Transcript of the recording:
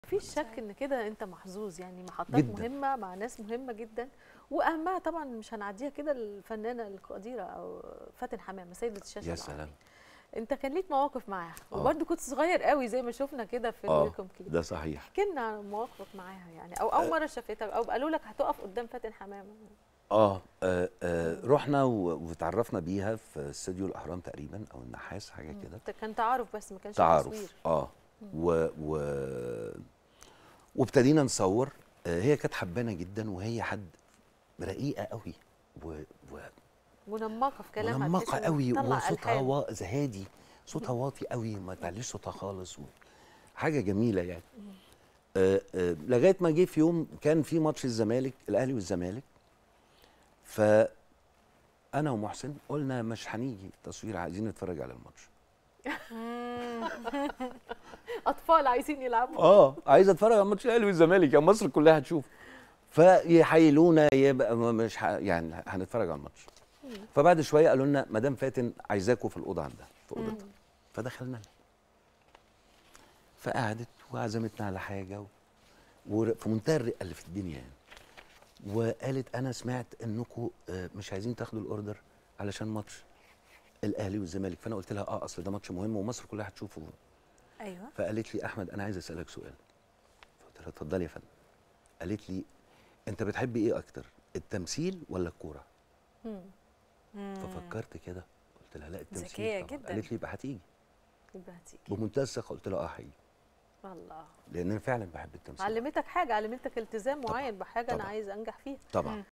مفيش شك ان كده انت محظوظ يعني محطات جداً. مهمه مع ناس مهمه جدا واهمها طبعا مش هنعديها كده الفنانه القديره او فاتن حمامه سيده الشاشه يا العربية. سلام انت كان ليك مواقف معاها آه. وبرده كنت صغير قوي زي ما شفنا كده في اه الويلكم كليب ده صحيح احكي لنا عن مواقفك معاها يعني او اول مره شافتك او قالوا لك هتقف قدام فاتن حمامه اه, آه, آه رحنا و- وتعرفنا بيها في استوديو الاهرام تقريبا او النحاس حاجه كده ده كان تعارف بس ما كانش تعارف تصوير اه و, و وابتدينا نصور آه هي كانت حبانه جدا وهي حد رقيقه قوي و, و منمقه في كلامها منمقه تحس إنها قوي بتطلع وصوتها ألحان. وا- هادي صوتها واطي قوي ما تعليش صوتها خالص و... حاجه جميله يعني آه آه لغايه ما جه في يوم كان في ماتش الزمالك الاهلي والزمالك ف انا ومحسن قلنا مش هنيجي تصوير عايزين نتفرج على الماتش اطفال عايزين يلعبوا اه عايز اتفرج على ماتش الاهلي والزمالك يا مصر كلها هتشوف فيحايلونا يبقى م- مش ح... يعني هنتفرج على الماتش فبعد شويه قالوا لنا مدام فاتن عايزاكوا في الاوضه عندها في اوضتها فدخلنا لها فقعدت وعزمتنا على حاجه و... وفي منتهى الرقه اللي في الدنيا يعني وقالت انا سمعت انكم مش عايزين تاخدوا الاوردر علشان ماتش الاهلي والزمالك فانا قلت لها اه اصل ده ماتش مهم ومصر كلها هتشوفه ايوه فقالت لي احمد انا عايز اسالك سؤال فقلت لها اتفضلي يا فندم قالت لي انت بتحبي ايه اكتر التمثيل ولا الكوره ففكرت كده قلت لها لا التمثيل ذكية طبعاً. جداً. قالت لي يبقى هتيجي يبقى هتيجي بمنتهى الثقه قلت لها اه هيجي الله لان انا فعلا بحب التمثيل علمتك حاجه علمتك التزام طبعاً، معين بحاجه انا طبعاً. عايز انجح فيها طبعا